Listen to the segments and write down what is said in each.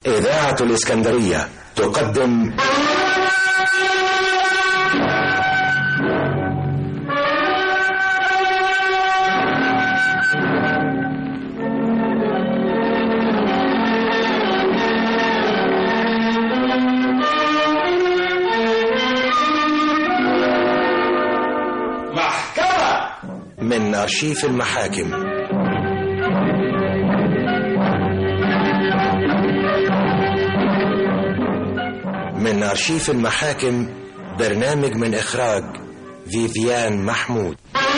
إذاعة الإسكندرية تقدم محكمة من أرشيف المحاكم من أرشيف المحاكم برنامج من إخراج فيفيان محمود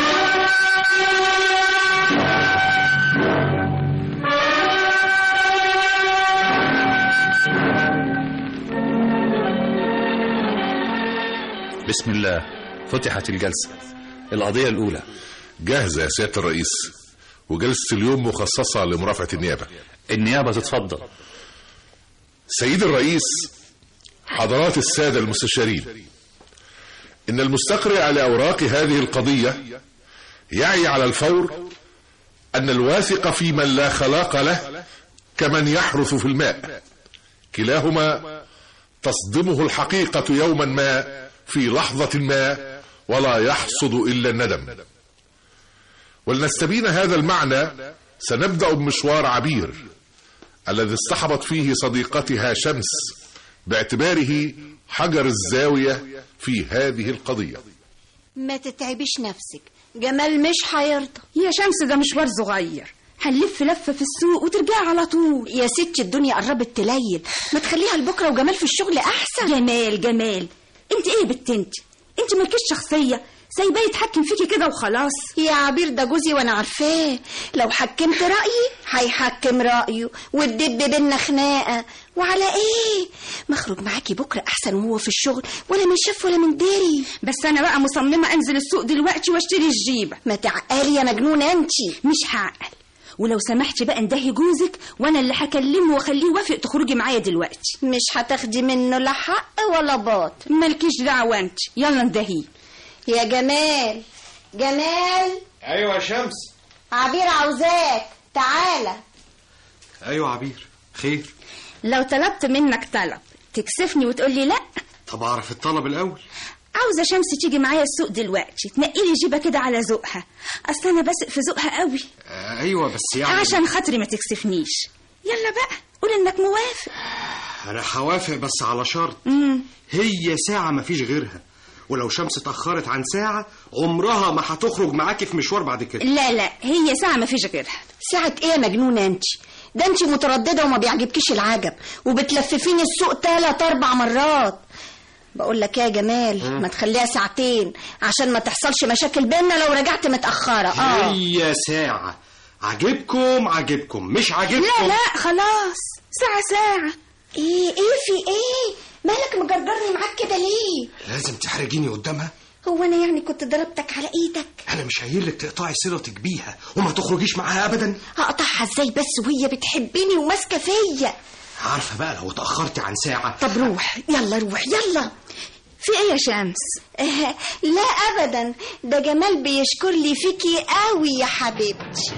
بسم الله فتحت الجلسة القضية الأولى جاهزة يا سيادة الرئيس وجلسة اليوم مخصصة لمرافعة النيابة النيابة تتفضل سيد الرئيس حضرات السادة المستشارين إن المستقرئ لأوراق هذه القضية يعي على الفور أن الواثق في من لا خلاق له كمن يحرث في الماء كلاهما تصدمه الحقيقة يوما ما في لحظة ما ولا يحصد إلا الندم ولنستبين هذا المعنى سنبدأ بمشوار عبير الذي اصطحبت فيه صديقتها شمس باعتباره حجر الزاوية في هذه القضية ما تتعبيش نفسك جمال مش هيرضى يا شمس ده مشوار صغير هنلف لفة في السوق وترجعي على طول يا ستي الدنيا قربت تليل ما تخليها لبكره وجمال في الشغل احسن جمال جمال انت ايه يا بت انت انت مالكيش شخصية سايباه يتحكم فيكي كده وخلاص يا عبير ده جوزي وانا عارفاه لو حكمت رايي هيحكم رايه والدب بينا خناقه وعلى ايه مخرج معاكي بكره احسن وهو في الشغل ولا من شاف ولا من داري بس انا بقى مصممة انزل السوق دلوقتي واشتري الجيبة ما تعقلي يا مجنونه انت مش هعقل ولو سمحتي بقى اندهي جوزك وانا اللي هكلمه واخليه يوافق تخرجي معايا دلوقتي مش هتاخدي منه لا حق ولا باطل مالكيش دعوة انت يلا اندهيه يا جمال جمال ايوه يا شمس عبير عاوزاك تعالى ايوه عبير خير لو طلبت منك طلب تكسفني وتقولي لا طب اعرف الطلب الاول عاوزة شمس تيجي معايا السوق دلوقتي تنقي لي جيبة كده على ذوقها اصل انا بثق في ذوقها قوي آه ايوه بس يعني عشان خاطري ما تكسفنيش يلا بقى قول انك موافق انا هوافق بس على شرط امم هي ساعه مفيش غيرها ولو شمس اتاخرت عن ساعه عمرها ما هتخرج معاكي في مشوار بعد كده لا لا هي ساعة ما فيش غيرها ساعة ايه يا مجنونة انت ده انت مترددة وما بيعجبكيش العجب وبتلففيني السوق تلات اربع مرات بقول لك يا جمال ما تخليها ساعتين عشان ما تحصلش مشاكل بينا لو رجعت متأخرة اه هي ساعه عاجبكم عاجبكم مش عاجبكم لا لا خلاص ساعة ساعة ايه ايه في ايه مالك مجرجرني معاك كده ليه لازم تحرجيني قدامها هو انا يعني كنت ضربتك على ايدك انا مش قايل لك تقطعي صلتك بيها وما تخرجيش معاها ابدا هقطعها ازاي بس وهي بتحبني وماسكه فيا عارفه بقى لو اتاخرتي عن ساعه طب روح يلا روح يلا في ايه يا شمس آه، لا ابدا ده جمال بيشكر لي فيكي قوي يا حبيبتي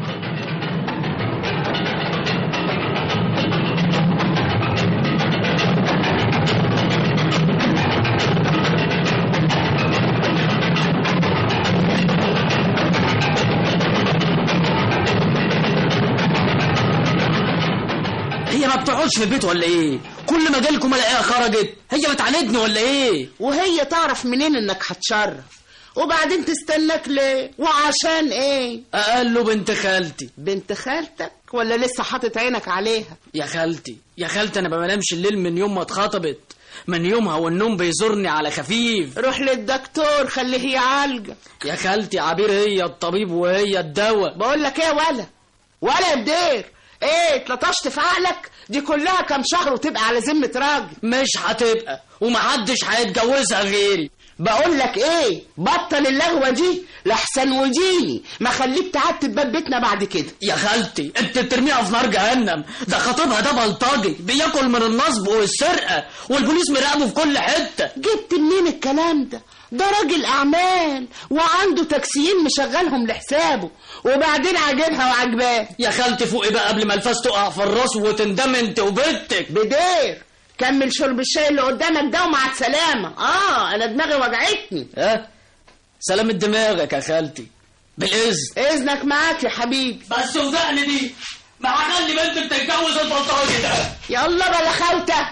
هي ما بتقعدش في البيت ولا ايه كل ما جالكم الاقيها خرجت هي بتعاندني ولا ايه وهي تعرف منين انك هتشرف وبعدين تستناك ليه وعشان ايه قال له بنت خالتي بنت خالتك ولا لسه حاطط عينك عليها يا خالتي يا خالتي انا ما بنامش الليل من يوم ما اتخطبت من يومها والنوم بيزورني على خفيف روح للدكتور خليه يعالجك يا خالتي عبير هي الطبيب وهي الدواء بقول لك ايه ولا ولا يا بدير ايه اتلطشت في عقلك دي كلها كام شهر وتبقى على ذمة راجل مش هتبقى ومحدش هيتجوزها غيري بقول لك ايه بطل اللغوه دي لحسن وديني ما خليك تعتب باب بيتنا بعد كده يا خالتي انت ترميها في نار جهنم ده خطيبها ده بلطجي بياكل من النصب والسرقه والبوليس مراقبه في كل حته جبت منين الكلام ده ده راجل اعمال وعنده تاكسيين مشغلهم لحسابه وبعدين عاجبها وعجباه يا خالتي فوقي بقى قبل ما الفاس تقع في الراس وتندم انت وبنتك بدير كمل شرب الشاي اللي قدامك ده ومع السلامة اه انا دماغي وجعتني ها سلامة دماغك يا خالتي بالاذن اذنك معاك يا حبيبي بس وزقني دي ما هخلي بنتك تتجوز البلطجي ده يلا بلا خوته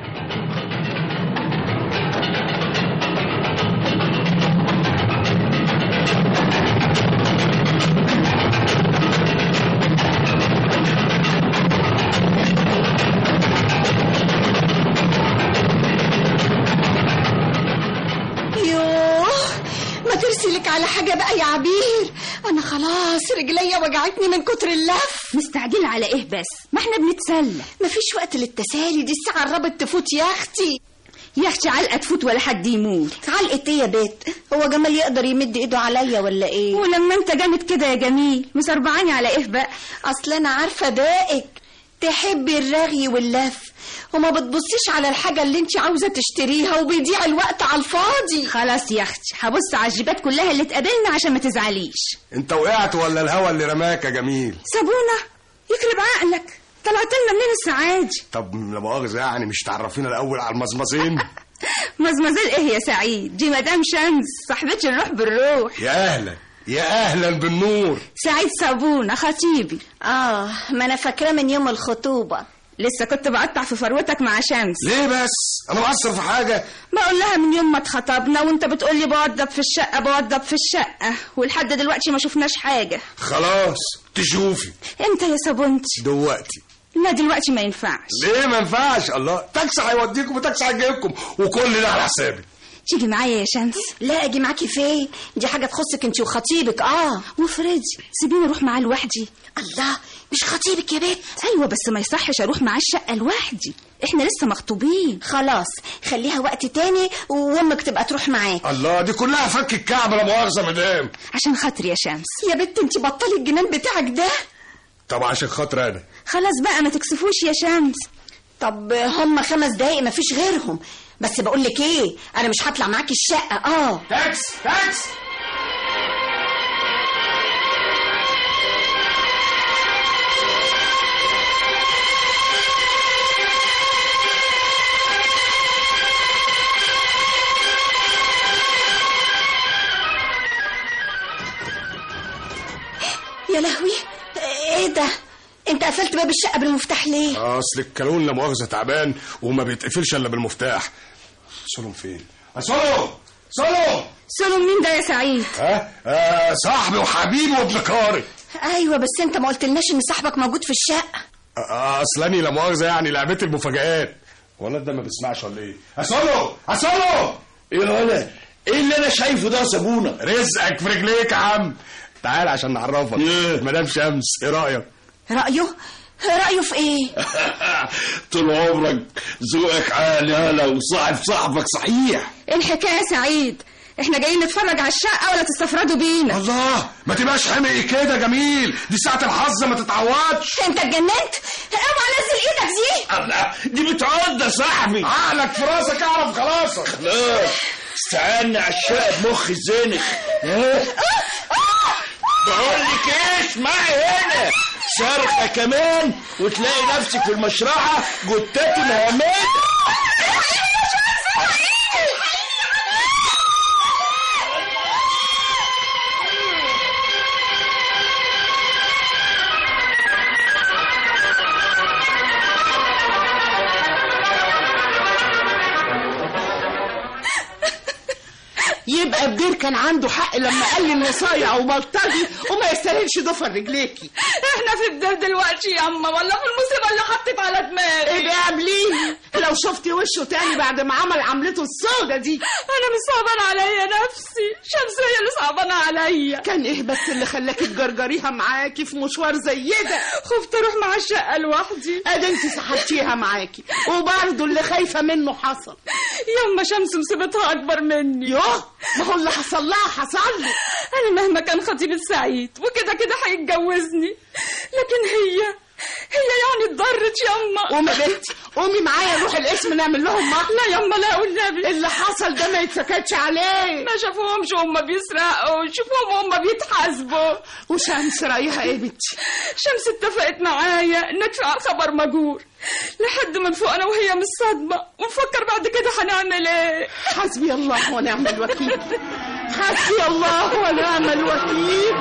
يوه ما ترسلك على حاجة بقى يا عبير أنا خلاص رجليا وجعتني من كتر اللف مستعجلة على ايه بس ما احنا بنتسلى مفيش وقت للتسالي دي الساعة قربت تفوت يا أختي يا اختي علقة تفوت ولا حد يموت علقة ايه يا بيت هو جمال يقدر يمد ايده عليا ولا ايه ولما انت جامد كده يا جميل مسربعاني على ايه بقى اصل انا عارفة دائك تحبي الرغي واللف وما بتبصيش على الحاجة اللي انت عاوزة تشتريها وبيضيع الوقت على الفاضي خلاص يا اختي هبص على الجيبات كلها اللي اتقابلنا عشان ما تزعليش انت وقعت ولا الهوا اللي رماك يا جميل سابونا يخرب عقلك طلعت لنا منين السعاد طب لا مؤاخذة يعني مش تعرفينا الأول على المزمزين مزمزل ايه يا سعيد دي مدام شمس صاحبتي الروح بالروح يا أهلا يا أهلا بالنور سعيد صابونة خطيبي اه ما انا فاكراه من يوم الخطوبة لسه كنت بقطع في فروتك مع شمس ليه بس أنا مقصر في حاجة بقول لها من يوم ما اتخطبنا وانت بتقول لي بوضب في الشقه بوضب في الشقه ولحد دلوقتي ما شفناش حاجه خلاص تشوفي امتى يا صابونتي دلوقتي لا دلوقتي ما ينفعش ليه ما ينفعش الله تاكسي هيوديكم وتاكسي هيجيبكم وكل ده على حسابي تيجي معايا يا شمس لا اجي معاكي فين دي حاجة تخصك انت وخطيبك اه وفريدي سيبيني اروح معاه لوحدي الله مش خطيبك يا بيت ايوه بس ما يصحش اروح معاه الشقه لوحدي احنا لسه مخطوبين خلاص خليها وقت تاني وامك تبقى تروح معاك الله دي كلها فك الكعب لا مؤاخذة مدام عشان خاطري يا شمس يا بنت انت بطلي الجنان بتاعك ده طب عشان خاطر أنا خلاص بقى ما تكسفوش يا شمس طب هم خمس دقايق مفيش غيرهم بس بقول لك ايه انا مش هطلع معاكي الشقه اه تاكس تاكس يا لهوي ايه ده انت قفلت باب الشقه بالمفتاح ليه اصل الكالون لا مؤاخذة تعبان وما بيتقفلش الا بالمفتاح سولهم فين سولو سولو سلم مين ده يا سعيد ها آه صاحبي وحبيبي وابن كاري ايوه بس انت ما قلتلناش ان صاحبك موجود في الشقه آه اصلاني لا مؤاخذة يعني لعبتي المفاجآت ولا ده ما بيسمعش ولا ايه اسولو اسولو ايه ولا ايه اللي انا شايفه ده يا صابونه رزقك في رجليك يا عم تعال عشان نعرفك إيه؟ مدام شمس ايه رايك رايه رايه في ايه طول عمرك ذوقك عالي هلا وصاحب صاحبك صحيح إيه الحكايه يا سعيد احنا جايين نتفرج على الشقه ولا تستفردوا بينا الله ما تبقاش حمقي كده جميل دي ساعة الحظ ما تتعوضش انت اتجننت اوعى نزل ايدك دي الله دي بتعد يا صاحبي عقلك في راسك اعرف خلاصك خلاص استعنا على الشقه بمخ الزنخ ها؟ بقول لك ايه اسمعي هنا صرخه كمان وتلاقي نفسك في المشرحه جتات الهامات يبقى بدير كان عنده حق لما قال لي انه صايع وبلطجي وما يستاهلش ضفر رجليكي احنا في بدر دلوقتي يا اما ولا في المصيبه اللي حطت على دماغي ايه بقى قبليه لو شفتي وشه تاني بعد ما عمل عملته السودة دي انا مش صعبان عليا نفسي شمس هي اللي صعبانه عليا كان ايه بس اللي خلاكي تجرجريها معاكي في مشوار زي ده خفت اروح مع الشقه لوحدي ادي انت سحبتيها معاكي وبرضه اللي خايفه منه حصل يوم ما شمس مصيبتها اكبر مني يوه ما هو اللي حصل لها حصل له انا مهما كان خطيب السعيد وكده كده هيتجوزني لكن هي هي يعني اتضرت يما قومي يا بنتي قومي معايا نروح القسم نعمل لهم محضر لا يما لا والنبي اللي حصل ده ما يتسكتش عليه ما شافوهمش وهم بيسرقوا شوفوهم وهم بيتحاسبوا وشمس رايحه ايه بنتي شمس اتفقت معايا ندفع الخبر مجور لحد ما نفوق انا وهي من الصدمه ونفكر بعد كده هنعمل ايه حسبي الله ونعم الوكيل حسبي الله ونعم الوكيل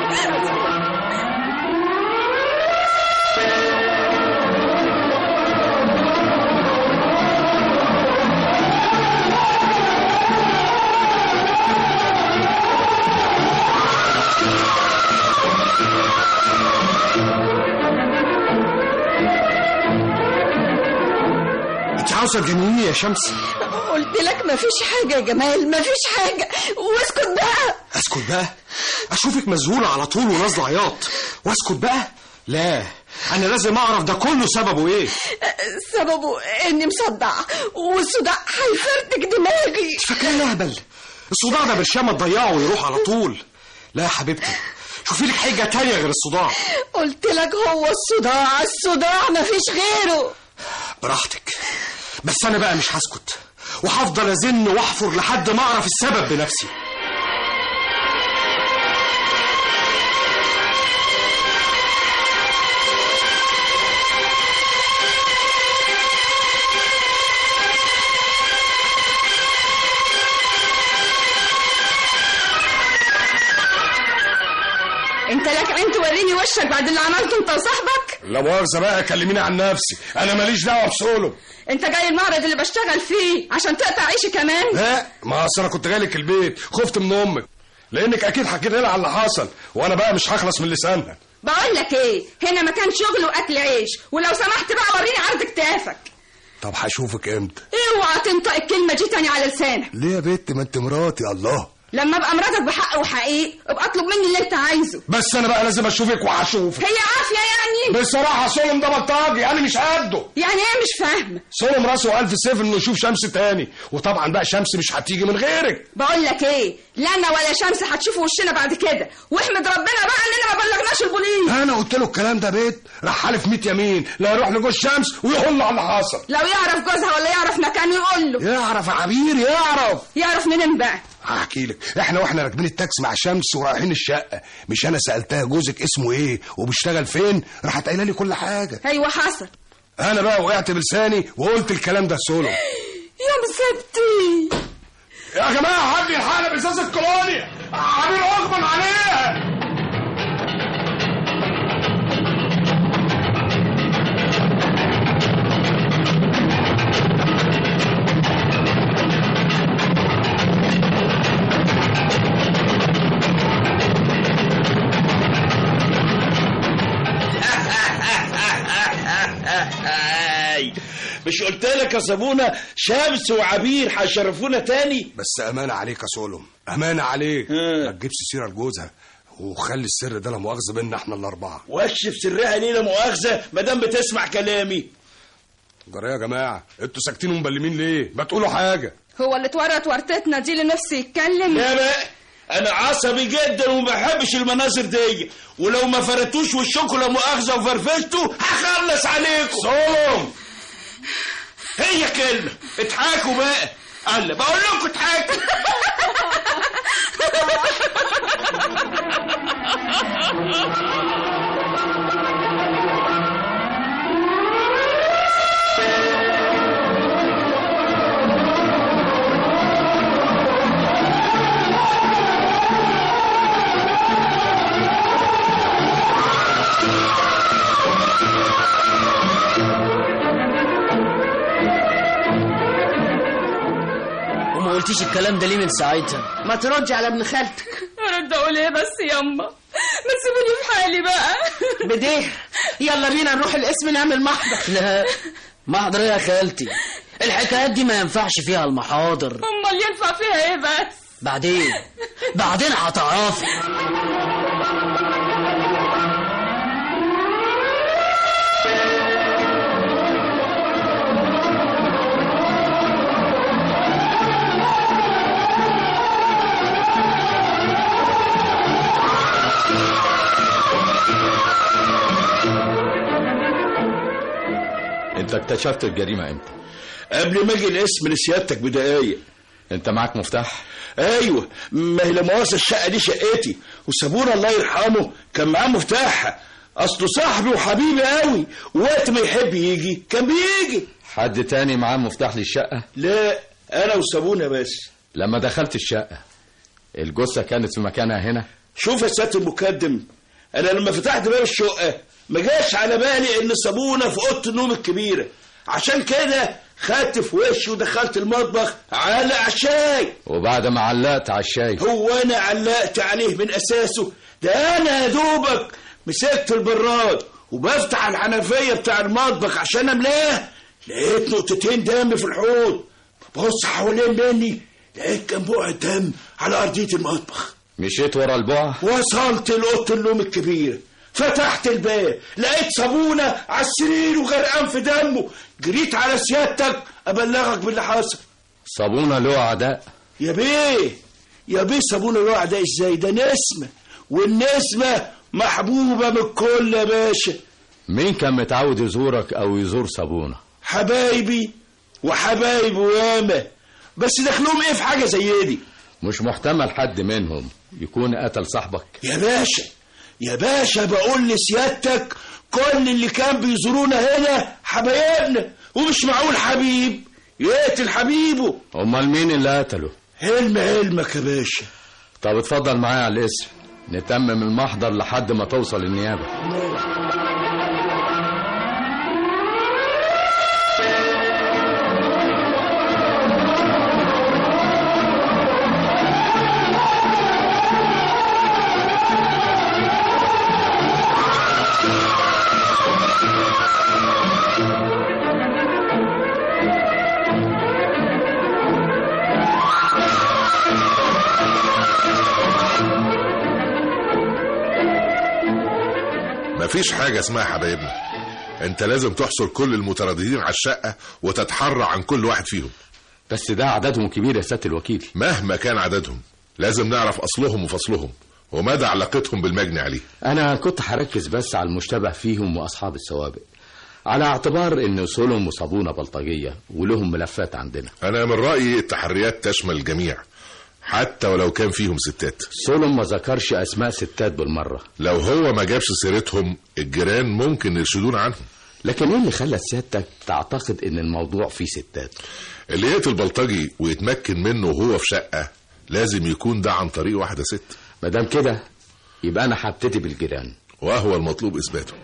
انت عاوزه تجنني يا شمس قلت لك مفيش حاجة يا جمال مفيش حاجة واسكت بقى اسكت بقى اشوفك مذهوله على طول ونازله عياط واسكت بقى لا انا لازم اعرف ده كله سببه ايه سببه اني مصدعة والصداع هيفرتك دماغي فاكرين اهبل الصداع ده برشامه تضيعه ويروح على طول لا يا حبيبتي شوفي لك حاجه تانية غير الصداع قلت لك هو الصداع الصداع مفيش غيره براحتك بس انا بقى مش هسكت وهفضل ازن واحفر لحد ما اعرف السبب بنفسي انت لك عين توريني وشك بعد اللي عملته انت وصاحبك لا مؤاخذة بقى كلميني عن نفسي أنا ماليش دعوة بسولو انت جاي المعرض اللي بشتغل فيه عشان تقطع عيشي كمان لا ما أصل أنا كنت جاي لك البيت خفت من أمك لأنك أكيد حكيت لها على اللي حصل وأنا بقى مش هخلص من لسانها بقول لك ايه هنا مكان شغل واكل عيش ولو سمحت بقى وريني عرض كتافك طب هشوفك إمتى اوعى تنطق الكلمه دي تاني على لسانك ليه يا بنت ما أنت مراتي الله لما ابقى مراتك بحق وحقيق ابقى اطلب مني اللي انت عايزه بس أنا بقى لازم أشوفك وهشوفك هي عافيه يعني بصراحة سولم ده بلطجي أنا مش قده يعني ايه مش فاهمه سولم راسه ألف سيف إنه يشوف شمس تاني وطبعا بقى شمس مش هتيجي من غيرك بقول لك ايه لا انا ولا شمس هتشوفوا وشنا بعد كده واحمد ربنا بقى اننا ما بلغناش البوليس أنا قلت له الكلام ده بيت راح حالف 100 يمين لا يروح لجوز شمس ويقول له على اللي حصل لو يعرف جوزها ولا يعرف مكانه يقول له يعرف يا عبير يعرف يعرف منين بقى هحكي لك احنا واحنا راكبين التاكسي مع شمس ورايحين الشقه مش انا سالتها جوزك اسمه ايه وبيشتغل فين راحت قايله لي كل حاجه ايوه حصل انا بقى وقعت بلساني وقلت الكلام ده سولو يا مسبتي يا جماعه حد يلحقنا بازازه الكولونيا عامل اغمى عليها مش قلت لك يا صابونه شمس وعبير هيشرفونا تاني بس امانه عليك يا سولو امانه عليك ما تجيبش سيره لجوزها وخلي السر ده لا مؤاخذه بينا احنا الاربعه واكشف سرها ليه لا مؤاخذه ما دام بتسمع كلامي جرى يا جماعه انتوا ساكتين ومبلمين ليه ما تقولوا حاجه هو اللي اتورط ورطتنا دي اللي نفسه يتكلم لا بقى انا عصبي جدا وما بحبش المناظر دي ولو ما فرتوش وشكم لا مؤاخذه وفرفشتوا هخلص عليكم سولو هي كلمه اضحكوا بقى الله بقول لكم اضحكوا وما قلتيش الكلام ده ليه من ساعتها ما تردش على ابن خالتك ارد اقول ايه بس ياما ما تسيبوني في حالي بقى بديه يلا بينا نروح القسم نعمل محضر لا محضر إيه يا خالتي الحكايات دي ما ينفعش فيها المحاضر امال ينفع فيها ايه بس بعدين بعدين هتعرفي اكتشفت الجريمة امتى قبل ما اجي الاسم لسيادتك بدقايق انت معاك مفتاح ايوه ما هي لما وصل الشقه دي شقتي وسابونا الله يرحمه كان معاه مفتاحها اصله صاحبي وحبيبي قوي وقت ما يحب يجي كان بيجي حد تاني معاه مفتاح للشقة لا انا وسابونا بس لما دخلت الشقة الجثة كانت في مكانها هنا شوف يا سياده المقدم انا لما فتحت باب الشقه ما جاش على بالي ان سابونا في اوضه النوم الكبيره عشان كده خدت في وشي ودخلت المطبخ على عشاي وبعد ما علقت على الشاي هو انا علقت عليه من اساسه ده انا يا دوبك مسكت البراد وبفتح الحنفيه بتاع المطبخ عشان املاه لقيت نقطتين دم في الحوض ببص حوالين مني لقيت كان بقع دم على ارضيه المطبخ مشيت ورا البقع وصلت لأوضة النوم الكبيرة فتحت الباب لقيت صابونة على السرير وغرقان في دمه جريت على سيادتك أبلغك باللي حصل صابونة له أعداء يا بيه يا بيه صابونة له أعداء إزاي ده نسمة والنسمة محبوبة من الكل يا باشا مين كان متعود يزورك أو يزور صابونة حبايبي وحبايبي وياما بس دخلهم ايه في حاجة زي دي مش محتمل حد منهم يكون قتل صاحبك يا باشا يا باشا بقول لسيادتك كل اللي كان بيزورونا هنا حبايبنا ومش معقول حبيب يقتل حبيبه امال مين اللي قتله علم علمك يا باشا طب اتفضل معايا على الاسم نتمم المحضر لحد ما توصل النيابة مفيش حاجة اسمها حبايبنا انت لازم تحصر كل المترددين على الشقة وتتحرى عن كل واحد فيهم بس ده عددهم كبير يا سيادة الوكيل مهما كان عددهم لازم نعرف اصلهم وفصلهم ومدى علاقتهم بالمجني عليه أنا كنت هركز بس على المشتبه فيهم وأصحاب السوابق على اعتبار إن أصولهم وصابونة بلطجية ولهم ملفات عندنا انا من رأيي التحريات تشمل الجميع حتى ولو كان فيهم ستات سولم ما ذكرش أسماء ستات بالمرة لو هو ما جابش سيرتهم الجيران ممكن يرشدون عنهم لكن ايه اللي خلى سيادتك تعتقد ان الموضوع فيه ستات اللي يقتل بلطجي ويتمكن منه وهو في شقة لازم يكون ده عن طريق واحدة ست مادام كده يبقى انا هبتدي بالجيران وهو المطلوب اثباته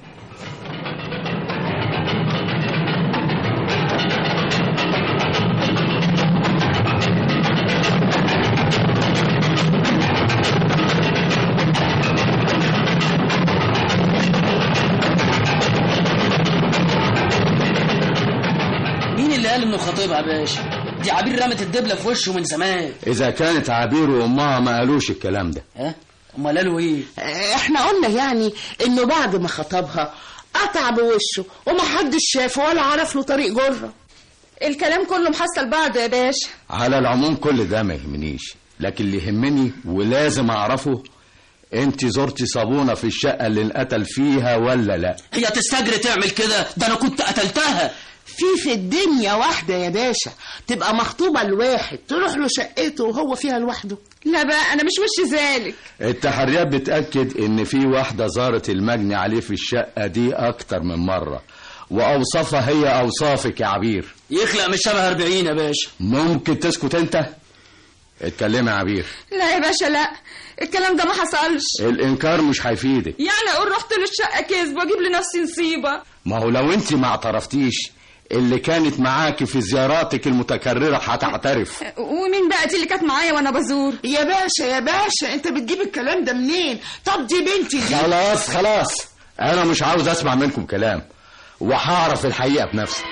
مين اللي قال انه خطيبها يا باشا دي عبير رمت الدبله في وشه من زمان اذا كانت عبير وامها ما قالوش الكلام ده ها امال قالوا ايه احنا قلنا يعني انه بعد ما خطبها قطع بوشه ومحدش شافه ولا عرف له طريق جره الكلام كله محصل بعضه يا باشا على العموم كل ده ما يهمنيش لكن اللي يهمني ولازم اعرفه انت زرتي صابونه في الشقه اللي انقتل فيها ولا لا هي تستجري تعمل كده ده انا كنت قتلتها في في الدنيا واحدة يا باشا تبقى مخطوبة لواحد تروح له شقته وهو فيها لوحده لا بقى انا مش وش ذلك التحريات بتأكد ان في واحدة زارت المجني عليه في الشقة دي اكتر من مرة واوصافها هي اوصافك يا عبير يخلق مش شبه 40 يا باشا ممكن تسكت انت اتكلمي يا عبير لا يا باشا لا الكلام ده ما حصلش الانكار مش هيفيدك يعني اقول رحت له الشقه كذب واجيب لنفسي نصيبه ما هو لو انت ما اعترفتيش اللي كانت معاكي في زياراتك المتكررة هتعترف ومين بقى دي اللي كانت معايا وانا بزور يا باشا يا باشا انت بتجيب الكلام ده منين طب دي بنتي دي خلاص خلاص انا مش عاوز اسمع منكم كلام وهعرف الحقيقة بنفسي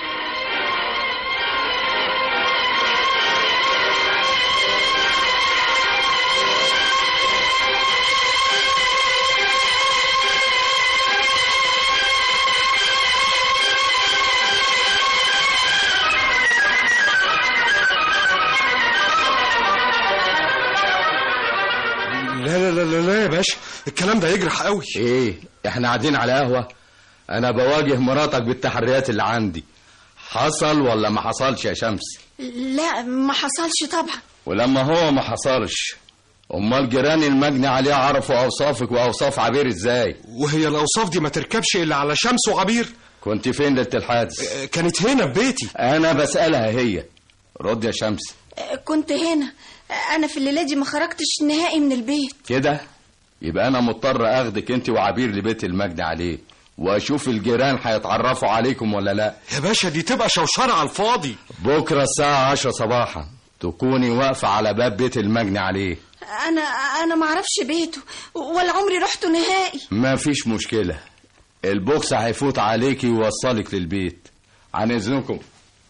لا لا لا لا, لا يا باشا الكلام ده يجرح قوي ايه احنا قاعدين على قهوة انا بواجه مراتك بالتحريات اللي عندي حصل ولا ما حصلش يا شمس لا ما حصلش طبعا ولما هو ما حصلش امال جيران المجني عليه عرفوا اوصافك واوصاف عبير ازاي وهي الاوصاف دي ما تركبش الا على شمس وعبير كنت فين ليله الحادث كانت هنا في بيتي انا بسالها هي رد يا شمس آه، كنت هنا آه، انا في الليله دي ما خرجتش نهائي من البيت كده يبقى انا مضطر اخدك انت وعبير لبيت المجني عليه واشوف الجيران هيتعرفوا عليكم ولا لا يا باشا دي تبقى شوشره على الفاضي بكره الساعه 10 صباحا تكوني واقفه على باب بيت المجني عليه انا انا ما اعرفش بيته ولا عمري رحته نهائي ما فيش مشكله البوكس هيفوت عليكي ويوصلك للبيت عن اذنكم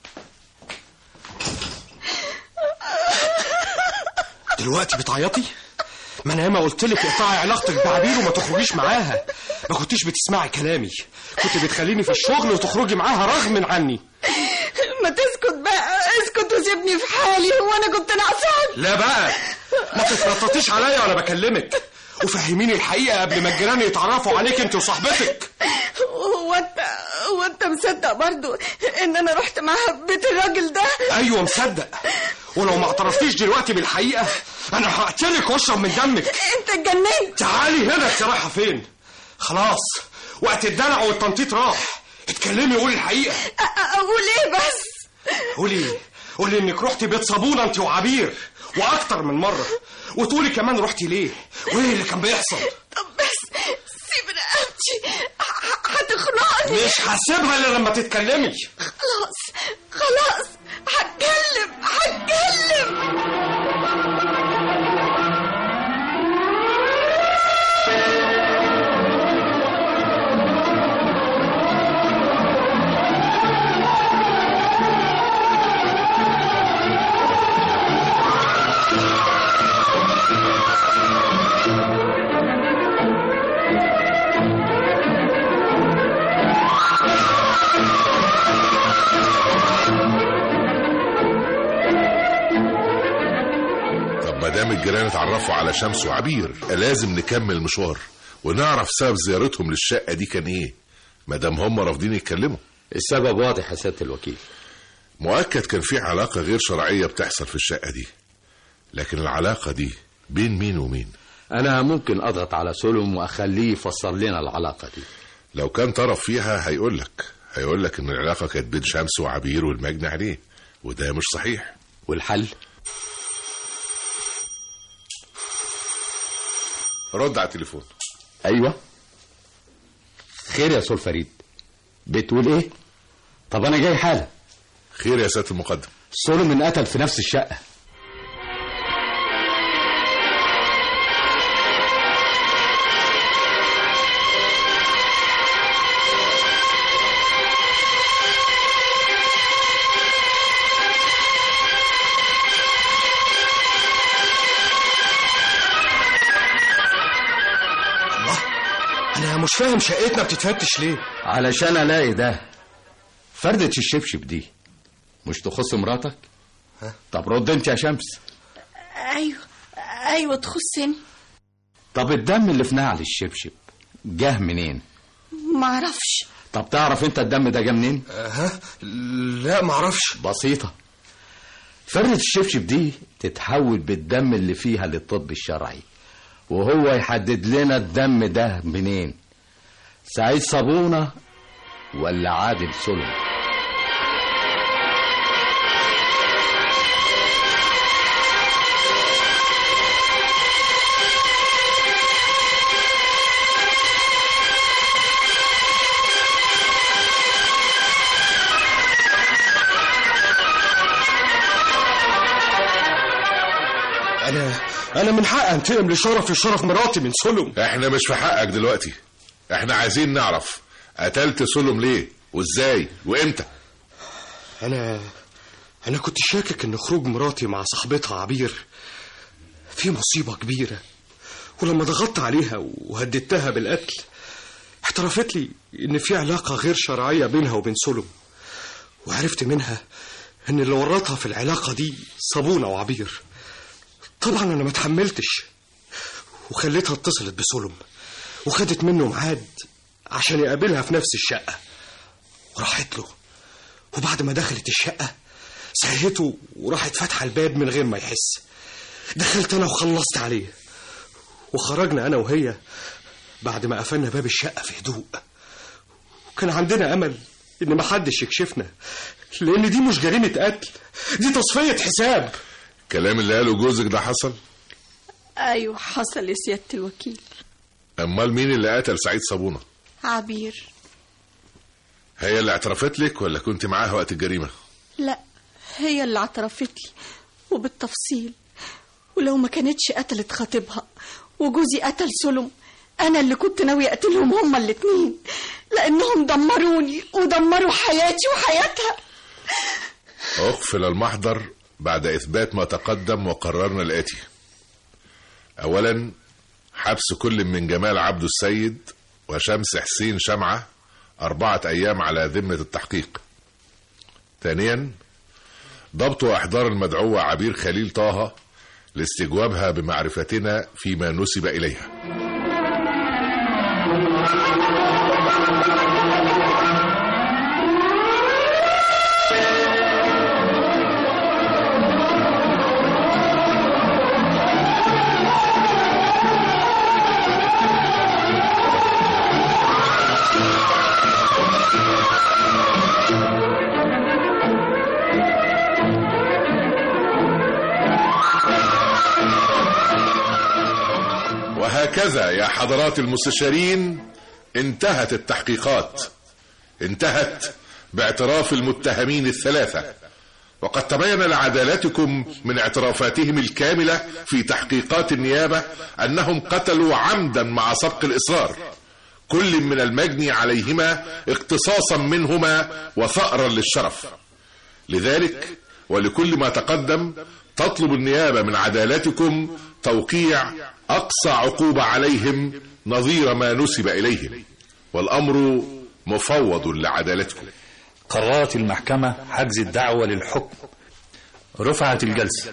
دلوقتي بتعيطي ما انا ياما قلت لك اقطعي علاقتك بعبير وما تخرجيش معاها ما كنتيش بتسمعي كلامي كنت بتخليني في الشغل وتخرجي معاها رغم عني ما تسكت بقى اسكت وسيبني في حالي وانا كنت ناقصاك لا بقى ما تتنططيش عليا وانا بكلمك وفهميني الحقيقه قبل ما الجيران يتعرفوا عليك انت وصاحبتك هو انت هو انت مصدق برضو ان انا رحت معاها بيت الراجل ده ايوه مصدق ولو ما اعترفتيش دلوقتي بالحقيقه انا هقتلك واشرب من دمك انت اتجننت تعالي هنا انت رايحه فين خلاص وقت الدلع والتنطيط راح اتكلمي قولي الحقيقه أ- اقول ايه بس قولي قولي انك رحتي بيت صابونه انت وعبير واكتر من مره وتقولي كمان رحتي ليه وايه اللي كان بيحصل طب بس سيب رقبتي ه- هتخنقني مش هسيبها الا لما تتكلمي خلاص خلاص هتكلم هتكلم طب ما دام الجيران اتعرفوا على شمس وعبير لازم نكمل المشوار ونعرف سبب زيارتهم للشقه دي كان ايه ما دام هم رافضين يتكلموا السبب واضح يا سياده الوكيل مؤكد كان في علاقه غير شرعيه بتحصل في الشقه دي لكن العلاقه دي بين مين ومين انا ممكن اضغط على سلم واخليه يفسر لنا العلاقه دي لو كان طرف فيها هيقول لك هيقول لك ان العلاقه كانت بين شمس وعبير والمجني عليه وده مش صحيح والحل رد على التليفون ايوه خير يا سول فريد بتقول ايه طب انا جاي حالا خير يا سياده المقدم سولومون قتل في نفس الشقه انا مش فاهم شقتنا بتتفتش ليه علشان الاقي ده فردة الشبشب دي مش تخص مراتك طب رد انت يا شمس ايوه ايوه تخصني طب الدم اللي في نعل الشبشب جه منين ما اعرفش طب تعرف انت الدم ده جه منين ها لا ما اعرفش بسيطة فردة الشبشب دي تتحول بالدم اللي فيها للطب الشرعي وهو يحدد لنا الدم ده منين سعيد صابونة ولا عادل سلم انا انا من حقي انتقم لشرف لشرف مراتي من سلم احنا مش في حقك دلوقتي احنا عايزين نعرف قتلت سلم ليه وازاي وامتى انا انا كنت شاكك ان خروج مراتي مع صاحبتها عبير في مصيبة كبيرة ولما ضغطت عليها وهددتها بالقتل اعترفت لي ان في علاقة غير شرعية بينها وبين سلم وعرفت منها ان اللي ورطها في العلاقة دي صابونة وعبير طبعا انا ما اتحملتش وخليتها اتصلت بسلم وخدت منه ميعاد عشان يقابلها في نفس الشقة وراحت له وبعد ما دخلت الشقة سهته وراحت فاتحة الباب من غير ما يحس دخلت أنا وخلصت عليه وخرجنا أنا وهي بعد ما قفلنا باب الشقة في هدوء وكان عندنا أمل إن محدش يكشفنا لأن دي مش جريمة قتل دي تصفية حساب الكلام اللي قاله جوزك ده حصل ايوه حصل يا سياده الوكيل امال مين اللي قتل سعيد صابونه عبير هي اللي اعترفت لك ولا كنت معاها وقت الجريمه لا هي اللي اعترفت لي وبالتفصيل ولو ما كانتش قتلت خطيبها وجوزي قتل سلم انا اللي كنت ناوي اقتلهم هما الاتنين لانهم دمروني ودمروا حياتي وحياتها اقفل المحضر بعد اثبات ما تقدم وقررنا الاتي اولا حبس كل من جمال عبد السيد وشمس حسين شمعه اربعه ايام على ذمه التحقيق ثانيا ضبط واحضار المدعوه عبير خليل طه لاستجوابها بمعرفتنا فيما نسب اليها وهكذا يا حضرات المستشارين انتهت التحقيقات انتهت باعتراف المتهمين الثلاثة وقد تبين لعدالتكم من اعترافاتهم الكاملة في تحقيقات النيابة أنهم قتلوا عمدا مع سبق الإصرار كل من المجني عليهما اقتصاصا منهما وثأرا للشرف لذلك ولكل ما تقدم تطلب النيابة من عدالتكم توقيع أقصى عقوبة عليهم نظير ما نسب إليهم والأمر مفوض لعدالتكم قررت المحكمة حجز الدعوة للحكم رفعت الجلسة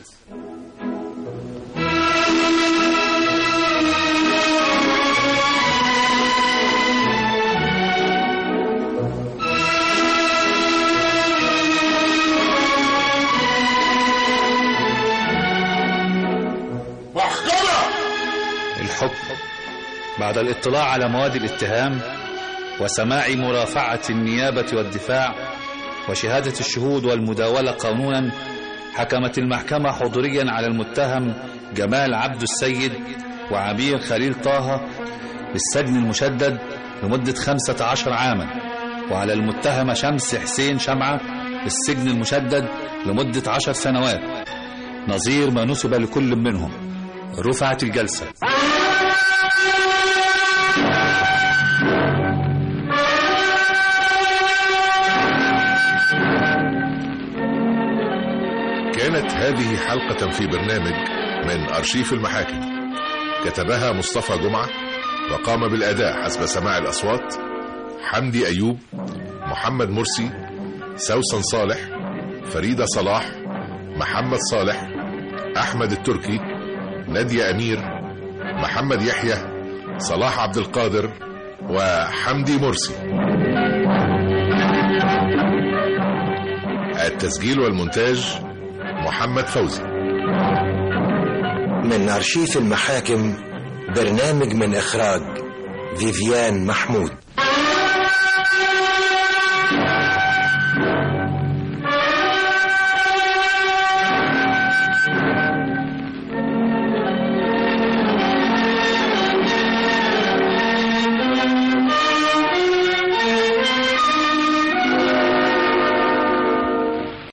محكمة الحكم بعد الاطلاع على مواد الاتهام وسماع مرافعة النيابة والدفاع وشهادة الشهود والمداولة قانونا حكمت المحكمة حضوريا على المتهم جمال عبد السيد وعبير خليل طه بالسجن المشدد لمدة 15 عاما وعلى المتهمة شمس حسين شمعة بالسجن المشدد لمدة 10 سنوات نظير ما نسب لكل منهم رفعت الجلسة كانت هذه حلقة في برنامج من أرشيف المحاكم كتبها مصطفى جمعة وقام بالأداء حسب سماع الأصوات حمدي أيوب محمد مرسي سوسن صالح فريدة صلاح محمد صالح أحمد التركي نادية أمير محمد يحيى صلاح عبد القادر وحمدي مرسي التسجيل والمونتاج محمد فوزي من أرشيف المحاكم برنامج من إخراج فيفيان محمود